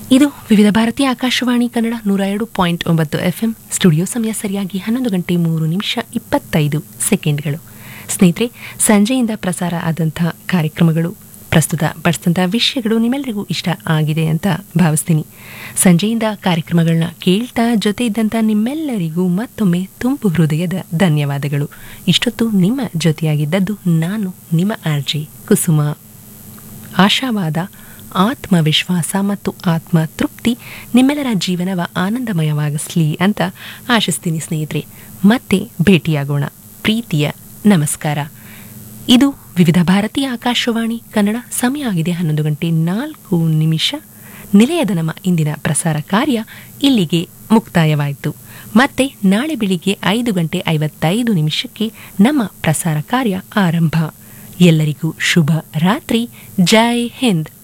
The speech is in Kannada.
ಇದು ವಿವಿಧ ಭಾರತೀಯ ಆಕಾಶವಾಣಿ ಕನ್ನಡ ನೂರ ಎರಡು ಪಾಯಿಂಟ್ ಒಂಬತ್ತು ಎಫ್ಎಂ ಸ್ಟುಡಿಯೋ ಸಮಯ ಸರಿಯಾಗಿ ಹನ್ನೊಂದು ಗಂಟೆ ಮೂರು ನಿಮಿಷ ಇಪ್ಪತ್ತೈದು ಸೆಕೆಂಡ್ಗಳು ಸ್ನೇಹಿತರೆ ಸಂಜೆಯಿಂದ ಪ್ರಸಾರ ಆದಂಥ ಕಾರ್ಯಕ್ರಮಗಳು ಪ್ರಸ್ತುತ ಪಡಿಸಿದಂಥ ವಿಷಯಗಳು ನಿಮ್ಮೆಲ್ಲರಿಗೂ ಇಷ್ಟ ಆಗಿದೆ ಅಂತ ಭಾವಿಸ್ತೀನಿ ಸಂಜೆಯಿಂದ ಕಾರ್ಯಕ್ರಮಗಳನ್ನ ಕೇಳ್ತಾ ಜೊತೆ ಇದ್ದಂಥ ನಿಮ್ಮೆಲ್ಲರಿಗೂ ಮತ್ತೊಮ್ಮೆ ತುಂಬು ಹೃದಯದ ಧನ್ಯವಾದಗಳು ಇಷ್ಟೊತ್ತು ನಿಮ್ಮ ಜೊತೆಯಾಗಿದ್ದದ್ದು ನಾನು ನಿಮ್ಮ ಆರ್ಜೆ ಕುಸುಮ ಆಶಾವಾದ ಆತ್ಮವಿಶ್ವಾಸ ಮತ್ತು ಆತ್ಮ ತೃಪ್ತಿ ನಿಮ್ಮೆಲ್ಲರ ಜೀವನವ ಆನಂದಮಯವಾಗಿಸಲಿ ಅಂತ ಆಶಿಸ್ತೀನಿ ಸ್ನೇಹಿತರೆ ಮತ್ತೆ ಭೇಟಿಯಾಗೋಣ ಪ್ರೀತಿಯ ನಮಸ್ಕಾರ ಇದು ವಿವಿಧ ಭಾರತೀಯ ಆಕಾಶವಾಣಿ ಕನ್ನಡ ಸಮಯ ಆಗಿದೆ ಹನ್ನೊಂದು ಗಂಟೆ ನಾಲ್ಕು ನಿಮಿಷ ನಿಲಯದ ನಮ್ಮ ಇಂದಿನ ಪ್ರಸಾರ ಕಾರ್ಯ ಇಲ್ಲಿಗೆ ಮುಕ್ತಾಯವಾಯಿತು ಮತ್ತೆ ನಾಳೆ ಬೆಳಿಗ್ಗೆ ಐದು ಗಂಟೆ ಐವತ್ತೈದು ನಿಮಿಷಕ್ಕೆ ನಮ್ಮ ಪ್ರಸಾರ ಕಾರ್ಯ ಆರಂಭ ಎಲ್ಲರಿಗೂ ಶುಭ ರಾತ್ರಿ ಜೈ ಹಿಂದ್